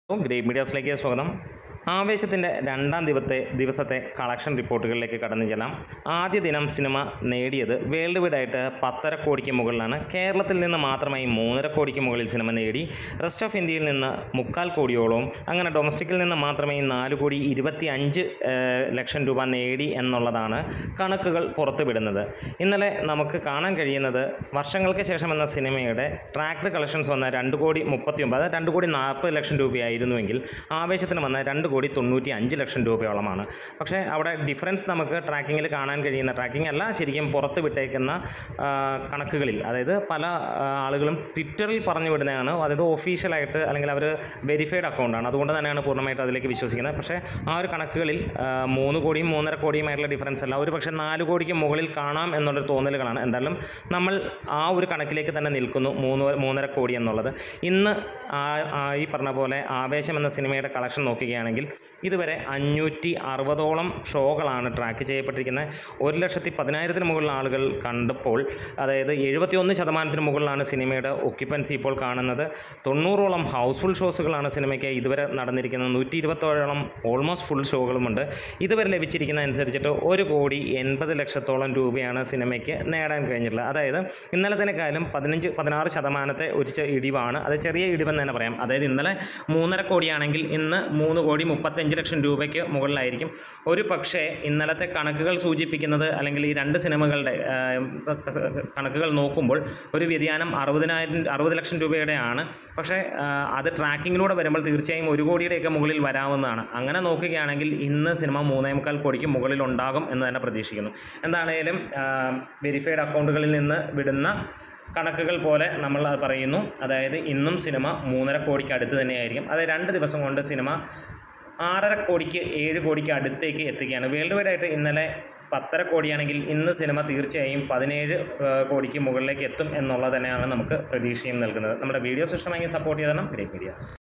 great മീഡിയാസിലേക്ക് സ്വാഗതം ആവേശത്തിൻ്റെ രണ്ടാം ദിവസത്തെ ദിവസത്തെ കളക്ഷൻ റിപ്പോർട്ടുകളിലേക്ക് കടന്നു ചെല്ലാം ആദ്യ ദിനം സിനിമ നേടിയത് വേൾഡ് വൈഡായിട്ട് പത്തര കോടിക്ക് മുകളിലാണ് കേരളത്തിൽ നിന്ന് മാത്രമായി മൂന്നര കോടിക്ക് മുകളിൽ സിനിമ നേടി റെസ്റ്റ് ഓഫ് ഇന്ത്യയിൽ നിന്ന് മുക്കാൽ കോടിയോളവും അങ്ങനെ ഡൊമസ്റ്റിക്കിൽ നിന്ന് മാത്രമായി നാല് കോടി ഇരുപത്തി അഞ്ച് ലക്ഷം രൂപ നേടി എന്നുള്ളതാണ് കണക്കുകൾ പുറത്തുവിടുന്നത് ഇന്നലെ നമുക്ക് കാണാൻ കഴിയുന്നത് വർഷങ്ങൾക്ക് ശേഷം എന്ന സിനിമയുടെ ട്രാക്ട് കളക്ഷൻസ് വന്ന രണ്ട് കോടി മുപ്പത്തി ഒമ്പത് അതായത് രണ്ട് കോടി നാൽപ്പത് ലക്ഷം രൂപയായിരുന്നുവെങ്കിൽ ആവേശത്തിന് വന്ന രണ്ട് കോടി തൊണ്ണൂറ്റി അഞ്ച് ലക്ഷം രൂപയോളമാണ് പക്ഷേ അവിടെ ഡിഫറൻസ് നമുക്ക് ട്രാക്കിങ്ങിൽ കാണാൻ കഴിയുന്ന ട്രാക്കിംഗ് അല്ല ശരിക്കും പുറത്ത് വിട്ടേക്കുന്ന ആ, കണക്കുകളിൽ അതായത് പല ആ, ആളുകളും ട്വിറ്ററിൽ പറഞ്ഞു വിടുന്നതാണ് അതായത് ഒഫീഷ്യലായിട്ട് അല്ലെങ്കിൽ അവർ വെരിഫൈഡ് അക്കൗണ്ടാണ് അതുകൊണ്ട് തന്നെയാണ് പൂർണ്ണമായിട്ട് അതിലേക്ക് വിശ്വസിക്കുന്നത് പക്ഷേ ആ ഒരു കണക്കുകളിൽ ആ, മൂന്ന് കോടിയും മൂന്നര കോടിയുമായിട്ടുള്ള ഡിഫറൻസ് അല്ല ഒരു പക്ഷേ നാല് കോടിക്ക് മുകളിൽ കാണാം എന്നുള്ളൊരു തോന്നലുകളാണ് എന്തായാലും നമ്മൾ ആ ഒരു കണക്കിലേക്ക് തന്നെ നിൽക്കുന്നു മൂന്ന് മൂന്നര കോടി എന്നുള്ളത് ഇന്ന് ആ- ആ ഈ പറഞ്ഞ പോലെ ആവേശം എന്ന സിനിമയുടെ കളക്ഷൻ നോക്കുകയാണെങ്കിൽ ഇതുവരെ അഞ്ഞൂറ്റി അറുപതോളം ഷോകളാണ് ട്രാക്ക് ചെയ്യപ്പെട്ടിരിക്കുന്നത് ഒരു ലക്ഷത്തി പതിനായിരത്തിന് മുകളിൽ ആളുകൾ കണ്ടപ്പോൾ അതായത് എഴുപത്തിയൊന്ന് ശതമാനത്തിന് മുകളിലാണ് സിനിമയുടെ ഒക്യുപ്പൻസി ഇപ്പോൾ കാണുന്നത് തൊണ്ണൂറോളം ഹൗസ്ഫുൾ ഷോസുകളാണ് സിനിമയ്ക്ക് ഇതുവരെ നടന്നിരിക്കുന്നത് നൂറ്റി ഇരുപത്തോളം ഓൾമോസ്റ്റ് ഫുൾ ഷോകളുമുണ്ട് ഇതുവരെ ലഭിച്ചിരിക്കുന്ന അനുസരിച്ചിട്ട് ഒരു കോടി എൺപത് ലക്ഷത്തോളം രൂപയാണ് സിനിമയ്ക്ക് നേടാൻ കഴിഞ്ഞിട്ടുള്ളത് അതായത് ഇന്നലത്തേക്കാളും പതിനഞ്ച് പതിനാറ് ശതമാനത്തെ ഒരു ചെ- ഇടിവാണ് അത് ചെറിയ ഇടിവെന്ന് തന്നെ പറയാം അതായത് ഇന്നലെ മൂന്നര കോടിയാണെങ്കിൽ ഇന്ന് മൂന്ന് കോടി മുപ്പത്തഞ്ച് ലക്ഷം രൂപയ്ക്ക് മുകളിലായിരിക്കും ഒരു പക്ഷേ ഇന്നലത്തെ കണക്കുകൾ സൂചിപ്പിക്കുന്നത് അല്ലെങ്കിൽ ഈ രണ്ട് സിനിമകളുടെ ആ, കണക്കുകൾ നോക്കുമ്പോൾ ഒരു വ്യതിയാനം അറുപതിനായിരം അറുപത് ലക്ഷം രൂപയുടെയാണ് പക്ഷേ ആ, അത് ട്രാക്കിങ്ങിലൂടെ വരുമ്പോൾ തീർച്ചയായും ഒരു കോടിയുടെയൊക്കെ മുകളിൽ വരാവുന്നതാണ് അങ്ങനെ നോക്കുകയാണെങ്കിൽ ഇന്ന് സിനിമ മൂന്നേ മുക്കാൽ കോടിക്ക് മുകളിൽ ഉണ്ടാകും എന്ന് തന്നെ പ്രതീക്ഷിക്കുന്നു എന്താണേലും വെരിഫൈഡ് അക്കൗണ്ടുകളിൽ നിന്ന് വിടുന്ന കണക്കുകൾ പോലെ നമ്മൾ അത് പറയുന്നു അതായത് ഇന്നും സിനിമ മൂന്നര കോടിക്ക് അടുത്ത് തന്നെയായിരിക്കും അത് രണ്ട് ദിവസം കൊണ്ട് സിനിമ ആറര കോടിക്ക് ഏഴ് കോടിക്ക് അടുത്തേക്ക് എത്തുകയാണ് വേൾഡ് വൈഡ് ആയിട്ട് ഇന്നലെ പത്തര കോടിയാണെങ്കിൽ ഇന്ന് സിനിമ തീർച്ചയായും പതിനേഴ് ഏഹ്, കോടിക്ക് മുകളിലേക്ക് എത്തും എന്നുള്ളത് തന്നെയാണ് നമുക്ക് പ്രതീക്ഷയും നൽകുന്നത് നമ്മുടെ വീഡിയോസ് ഇഷ്ടമെങ്കിൽ സപ്പോർട്ട് ചെയ്തണം ഗ്രേറ്റ് മീഡിയാസ്